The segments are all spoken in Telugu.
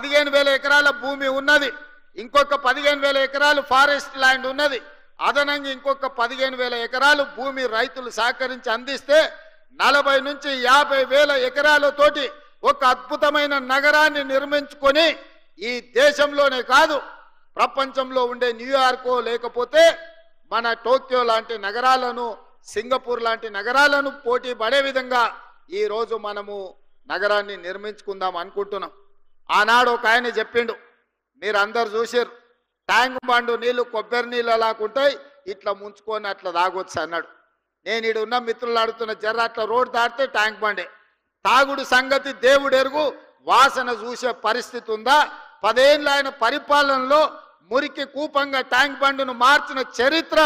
పదిహేను వేల ఎకరాల భూమి ఉన్నది ఇంకొక పదిహేను వేల ఎకరాలు ఫారెస్ట్ ల్యాండ్ ఉన్నది అదనంగా ఇంకొక పదిహేను వేల ఎకరాలు భూమి రైతులు సహకరించి అందిస్తే నలభై నుంచి యాభై వేల ఎకరాలతోటి ఒక అద్భుతమైన నగరాన్ని నిర్మించుకొని ఈ దేశంలోనే కాదు ప్రపంచంలో ఉండే న్యూయార్కో లేకపోతే మన టోక్యో లాంటి నగరాలను సింగపూర్ లాంటి నగరాలను పోటీ పడే విధంగా ఈ రోజు మనము నగరాన్ని నిర్మించుకుందాం అనుకుంటున్నాం ఆనాడు ఒక ఆయన చెప్పిండు మీరు అందరు చూసారు ట్యాంక్ బండు నీళ్లు కొబ్బరి నీళ్ళు అలాగుంటాయి ఇట్లా ముంచుకొని అట్లా తాగొచ్చు అన్నాడు నేను ఈడ ఉన్న మిత్రులు అడుగుతున్న జర్ర అట్లా రోడ్ దాటితే ట్యాంక్ బండే తాగుడు సంగతి దేవుడు ఎరుగు వాసన చూసే పరిస్థితి ఉందా పదేళ్ళ ఆయన పరిపాలనలో మురికి కూపంగా ట్యాంక్ బండును మార్చిన చరిత్ర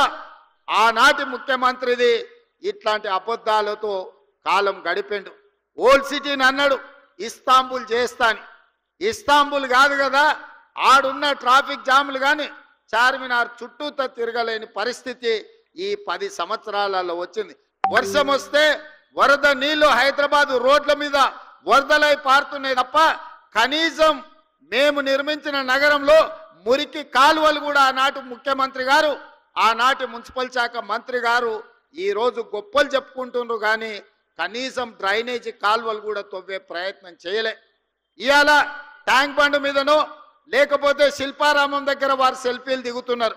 ఆనాటి ముఖ్యమంత్రిది ఇట్లాంటి అబద్ధాలతో కాలం గడిపిండు ఓల్డ్ సిటీని అన్నాడు ఇస్తాంబుల్ చేస్తాని ఇస్తాంబుల్ కాదు కదా ఆడున్న ట్రాఫిక్ జాములు కానీ చార్మినార్ చుట్టూతో తిరగలేని పరిస్థితి ఈ పది సంవత్సరాలలో వచ్చింది వర్షం వస్తే వరద నీళ్లు హైదరాబాద్ రోడ్ల మీద వరదలై పారుతున్నాయి తప్ప కనీసం మేము నిర్మించిన నగరంలో మురికి కాలువలు కూడా ఆనాటి ముఖ్యమంత్రి గారు ఆనాటి మున్సిపల్ శాఖ మంత్రి గారు ఈ రోజు గొప్పలు చెప్పుకుంటుండ్రు కానీ కనీసం డ్రైనేజీ కాలువలు కూడా తవ్వే ప్రయత్నం చేయలే ఇవాళ ట్యాంక్ బండ్ మీదనో లేకపోతే శిల్పారామం దగ్గర వారు సెల్ఫీలు దిగుతున్నారు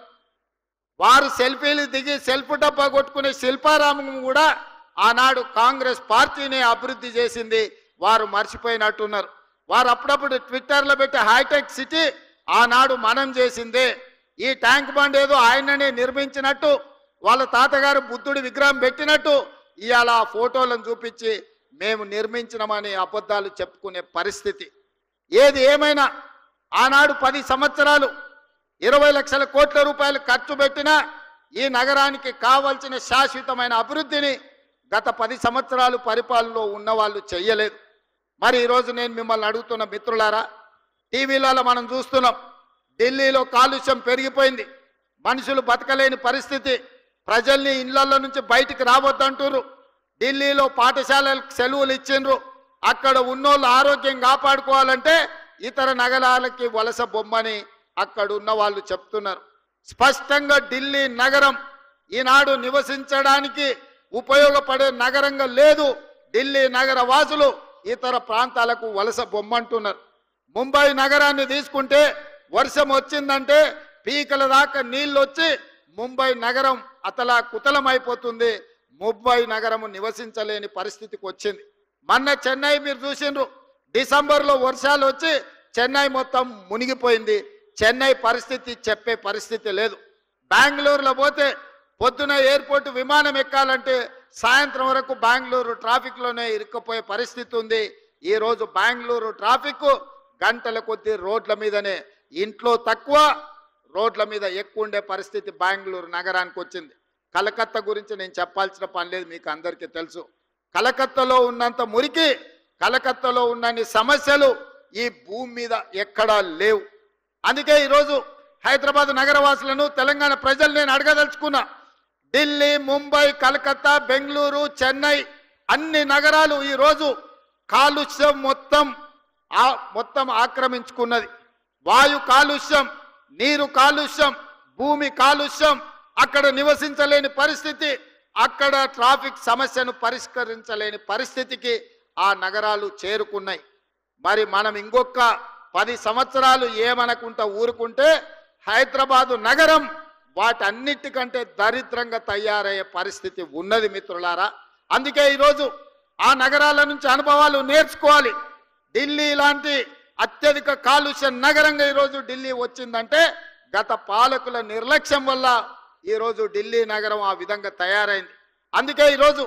వారు సెల్ఫీలు దిగి సెల్ఫ్ డబ్బా కొట్టుకునే శిల్పారామం కూడా ఆనాడు కాంగ్రెస్ పార్టీని అభివృద్ధి చేసింది వారు మర్చిపోయినట్టున్నారు వారు అప్పుడప్పుడు ట్విట్టర్లో పెట్టి హైటెక్ సిటీ ఆనాడు మనం చేసిందే ఈ ట్యాంక్ బండ్ ఏదో ఆయననే నిర్మించినట్టు వాళ్ళ తాతగారు బుద్ధుడి విగ్రహం పెట్టినట్టు ఇవాళ ఆ ఫోటోలను చూపించి మేము నిర్మించినమని అబద్ధాలు చెప్పుకునే పరిస్థితి ఏది ఏమైనా ఆనాడు పది సంవత్సరాలు ఇరవై లక్షల కోట్ల రూపాయలు ఖర్చు పెట్టినా ఈ నగరానికి కావలసిన శాశ్వతమైన అభివృద్ధిని గత పది సంవత్సరాలు పరిపాలనలో ఉన్న వాళ్ళు చెయ్యలేదు మరి ఈరోజు నేను మిమ్మల్ని అడుగుతున్న మిత్రులారా టీవీలలో మనం చూస్తున్నాం ఢిల్లీలో కాలుష్యం పెరిగిపోయింది మనుషులు బతకలేని పరిస్థితి ప్రజల్ని ఇళ్లలో నుంచి బయటికి రావద్దంటున్నారు ఢిల్లీలో పాఠశాలలకు సెలవులు ఇచ్చిండ్రు అక్కడ ఉన్నోళ్ళు ఆరోగ్యం కాపాడుకోవాలంటే ఇతర నగరాలకి వలస బొమ్మని అక్కడ ఉన్న వాళ్ళు చెప్తున్నారు స్పష్టంగా ఢిల్లీ నగరం ఈనాడు నివసించడానికి ఉపయోగపడే నగరంగా లేదు ఢిల్లీ నగర వాసులు ఇతర ప్రాంతాలకు వలస బొమ్మంటున్నారు ముంబై నగరాన్ని తీసుకుంటే వర్షం వచ్చిందంటే పీకల దాకా నీళ్ళు వచ్చి ముంబై నగరం అతలా కుతలం అయిపోతుంది ముంబై నగరము నివసించలేని పరిస్థితికి వచ్చింది మొన్న చెన్నై మీరు చూసిండ్రు డిసెంబర్లో వర్షాలు వచ్చి చెన్నై మొత్తం మునిగిపోయింది చెన్నై పరిస్థితి చెప్పే పరిస్థితి లేదు బెంగళూరులో పోతే పొద్దున ఎయిర్పోర్ట్ విమానం ఎక్కాలంటే సాయంత్రం వరకు బెంగళూరు ట్రాఫిక్లోనే ఇరుక్కుపోయే పరిస్థితి ఉంది ఈ రోజు బెంగళూరు ట్రాఫిక్ గంటల కొద్ది రోడ్ల మీదనే ఇంట్లో తక్కువ రోడ్ల మీద ఎక్కువ ఉండే పరిస్థితి బెంగళూరు నగరానికి వచ్చింది కలకత్తా గురించి నేను చెప్పాల్సిన పని లేదు మీకు అందరికీ తెలుసు కలకత్తాలో ఉన్నంత మురికి కలకత్తాలో ఉన్నన్ని సమస్యలు ఈ భూమి మీద ఎక్కడా లేవు అందుకే ఈరోజు హైదరాబాద్ నగరవాసులను తెలంగాణ ప్రజలు నేను అడగదలుచుకున్నా ఢిల్లీ ముంబై కలకత్తా బెంగళూరు చెన్నై అన్ని నగరాలు ఈరోజు కాలుష్యం మొత్తం ఆ- మొత్తం ఆక్రమించుకున్నది వాయు కాలుష్యం నీరు కాలుష్యం భూమి కాలుష్యం అక్కడ నివసించలేని పరిస్థితి అక్కడ ట్రాఫిక్ సమస్యను పరిష్కరించలేని పరిస్థితికి ఆ నగరాలు చేరుకున్నాయి మరి మనం ఇంకొక పది సంవత్సరాలు ఏమనకుంటా ఊరుకుంటే హైదరాబాదు నగరం వాటన్నిటికంటే దరిద్రంగా తయారయ్యే పరిస్థితి ఉన్నది మిత్రులారా అందుకే ఈరోజు ఆ నగరాల నుంచి అనుభవాలు నేర్చుకోవాలి ఢిల్లీ లాంటి అత్యధిక కాలుష్య నగరంగా ఈరోజు ఢిల్లీ వచ్చిందంటే గత పాలకుల నిర్లక్ష్యం వల్ల ఈరోజు ఢిల్లీ నగరం ఆ విధంగా తయారైంది అందుకే ఈరోజు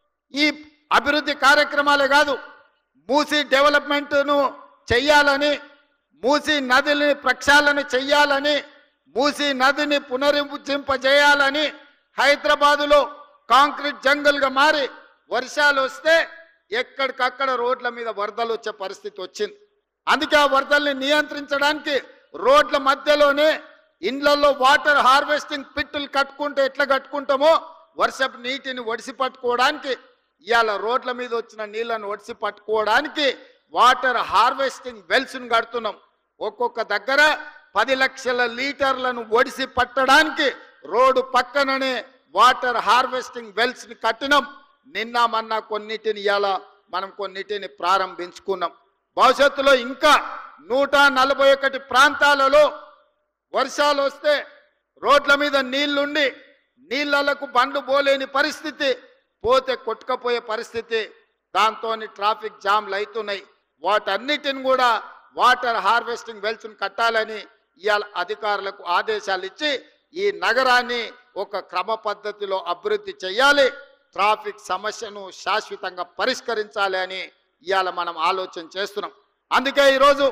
ఈ అభివృద్ధి కార్యక్రమాలే కాదు మూసి డెవలప్మెంట్ను చెయ్యాలని మూసి నదిని ప్రక్షాళన చెయ్యాలని మూసి నదిని పునరుజ్జింపజేయాలని హైదరాబాదులో కాంక్రీట్ జంగల్గా మారి వర్షాలు వస్తే ఎక్కడికక్కడ రోడ్ల మీద వరదలు వచ్చే పరిస్థితి వచ్చింది అందుకే ఆ వరదల్ని నియంత్రించడానికి రోడ్ల మధ్యలోనే ఇండ్లలో వాటర్ హార్వెస్టింగ్ పిట్టులు కట్టుకుంటే ఎట్లా కట్టుకుంటామో వర్షపు నీటిని ఒడిసి పట్టుకోవడానికి ఇవాళ రోడ్ల మీద వచ్చిన నీళ్లను ఒడిసి పట్టుకోవడానికి వాటర్ హార్వెస్టింగ్ వెల్స్ని కడుతున్నాం ఒక్కొక్క దగ్గర పది లక్షల లీటర్లను ఒడిసి పట్టడానికి రోడ్డు పక్కననే వాటర్ హార్వెస్టింగ్ వెల్స్ ని కట్టినాం నిన్న మొన్న కొన్నిటిని ఇవాళ మనం కొన్నిటిని ప్రారంభించుకున్నాం భవిష్యత్తులో ఇంకా నూట నలభై ఒకటి ప్రాంతాలలో వర్షాలు వస్తే రోడ్ల మీద నీళ్లుండి నీళ్లకు బండ్లు పోలేని పరిస్థితి పోతే కొట్టుకపోయే పరిస్థితి దాంతో ట్రాఫిక్ జామ్లు అవుతున్నాయి వాటన్నిటిని కూడా వాటర్ హార్వెస్టింగ్ వెల్స్ కట్టాలని ఇవాళ అధికారులకు ఆదేశాలు ఇచ్చి ఈ నగరాన్ని ఒక క్రమ పద్ధతిలో అభివృద్ధి చేయాలి ట్రాఫిక్ సమస్యను శాశ్వతంగా పరిష్కరించాలి అని ఇవాళ మనం ఆలోచన చేస్తున్నాం అందుకే ఈరోజు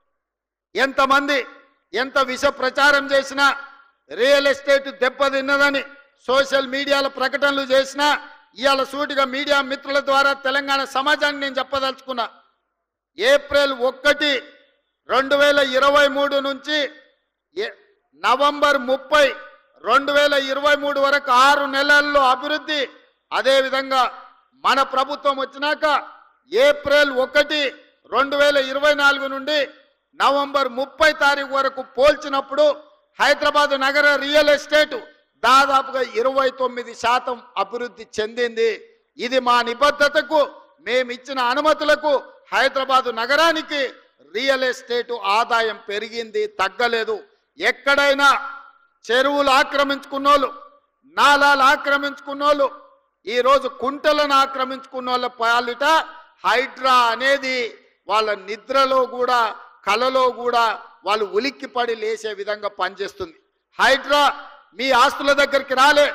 ఎంతమంది ఎంత విష ప్రచారం చేసినా రియల్ ఎస్టేట్ దెబ్బతిన్నదని సోషల్ మీడియాలో ప్రకటనలు చేసినా ఇవాళ సూటిగా మీడియా మిత్రుల ద్వారా తెలంగాణ సమాజాన్ని నేను చెప్పదలుచుకున్నా ఏప్రిల్ ఒకటి రెండు వేల ఇరవై మూడు నుంచి ఏ- నవంబర్ ముప్పై రెండు వేల ఇరవై మూడు వరకు ఆరు నెలల్లో అభివృద్ధి అదేవిధంగా మన ప్రభుత్వం వచ్చినాక ఏప్రిల్ ఒకటి రెండు వేల ఇరవై నాలుగు నుండి నవంబర్ ముప్పై తారీఖు వరకు పోల్చినప్పుడు హైదరాబాద్ నగర రియల్ ఎస్టేట్ దాదాపుగా ఇరవై తొమ్మిది శాతం అభివృద్ధి చెందింది ఇది మా నిబద్ధతకు మేమిచ్చిన అనుమతులకు హైదరాబాదు నగరానికి రియల్ ఎస్టేట్ ఆదాయం పెరిగింది తగ్గలేదు ఎక్కడైనా చెరువులు ఆక్రమించుకున్నోళ్ళు నాలాలు ఆక్రమించుకున్నోళ్ళు ఈరోజు కుంటలను ఆక్రమించుకున్న వాళ్ళ పాలిట హైడ్రా అనేది వాళ్ళ నిద్రలో కూడా కలలో కూడా వాళ్ళు ఉలిక్కిపడి లేచే విధంగా పనిచేస్తుంది హైడ్రా మీ ఆస్తుల దగ్గరికి రాలే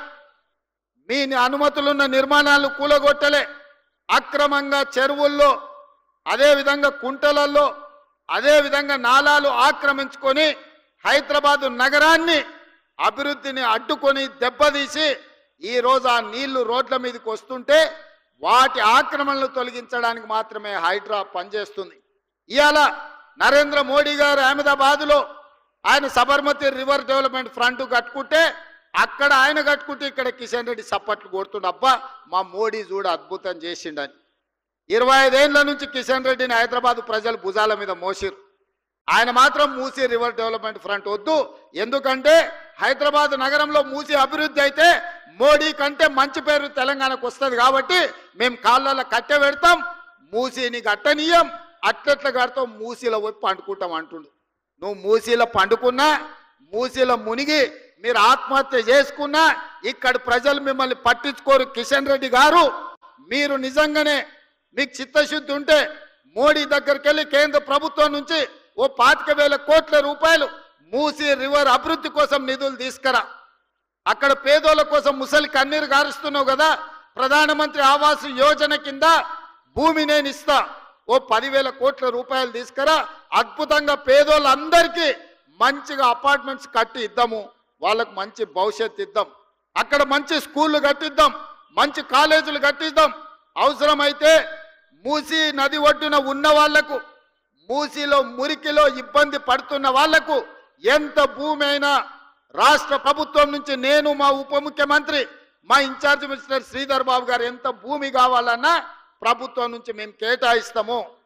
మీ అనుమతులున్న నిర్మాణాలు కూలగొట్టలే అక్రమంగా చెరువుల్లో అదేవిధంగా కుంటలలో అదేవిధంగా నాలాలు ఆక్రమించుకొని హైదరాబాదు నగరాన్ని అభివృద్ధిని అడ్డుకొని దెబ్బతీసి ఈ రోజు ఆ నీళ్లు రోడ్ల మీదకి వస్తుంటే వాటి ఆక్రమణలు తొలగించడానికి మాత్రమే హైడ్రా పనిచేస్తుంది ఇవాళ నరేంద్ర మోడీ గారు అహ్మదాబాద్లో ఆయన సబర్మతి రివర్ డెవలప్మెంట్ ఫ్రంట్ కట్టుకుంటే అక్కడ ఆయన కట్టుకుంటే ఇక్కడ కిషన్ రెడ్డి సప్పట్లు కొడుతుండ అబ్బా మా మోడీ చూడ అద్భుతం చేసిండని ఇరవై ఐదేళ్ల నుంచి కిషన్ రెడ్డిని హైదరాబాద్ ప్రజలు భుజాల మీద మోసిరు ఆయన మాత్రం మూసీ రివర్ డెవలప్మెంట్ ఫ్రంట్ వద్దు ఎందుకంటే హైదరాబాద్ నగరంలో మూసీ అభివృద్ధి అయితే మోడీ కంటే మంచి పేరు తెలంగాణకు వస్తుంది కాబట్టి మేము కాళ్ళలో కట్టె పెడతాం మూసీని కట్టనీయం అట్లెట్ల కడతాం మూసీలో పోయి పండుకుంటాం అంటుండు నువ్వు మూసీలో పండుకున్నా మూసీలో మునిగి మీరు ఆత్మహత్య చేసుకున్నా ఇక్కడ ప్రజలు మిమ్మల్ని పట్టించుకోరు కిషన్ రెడ్డి గారు మీరు నిజంగానే మీకు చిత్తశుద్ధి ఉంటే మోడీ దగ్గరికి వెళ్ళి కేంద్ర ప్రభుత్వం నుంచి ఓ పాతిక వేల కోట్ల రూపాయలు మూసి రివర్ అభివృద్ధి కోసం నిధులు తీసుకురా అక్కడ పేదోళ్ళ కోసం ముసలి కన్నీరు గారుస్తున్నావు కదా ప్రధానమంత్రి ఆవాస్ యోజన కింద భూమి నేను ఇస్తా ఓ పదివేల కోట్ల రూపాయలు తీసుకురా అద్భుతంగా పేదోళ్ళందరికీ మంచిగా అపార్ట్మెంట్స్ కట్టి ఇద్దాము వాళ్ళకు మంచి భవిష్యత్తు ఇద్దాం అక్కడ మంచి స్కూళ్ళు కట్టిద్దాం మంచి కాలేజీలు కట్టిద్దాం అవసరమైతే మూసి నది ఒడ్డున ఉన్న వాళ్లకు మూసిలో మురికిలో ఇబ్బంది పడుతున్న వాళ్లకు ఎంత భూమి అయినా రాష్ట్ర ప్రభుత్వం నుంచి నేను మా ఉప ముఖ్యమంత్రి మా ఇన్ఛార్జ్ మినిస్టర్ శ్రీధర్ బాబు గారు ఎంత భూమి కావాలన్నా ప్రభుత్వం నుంచి మేము కేటాయిస్తాము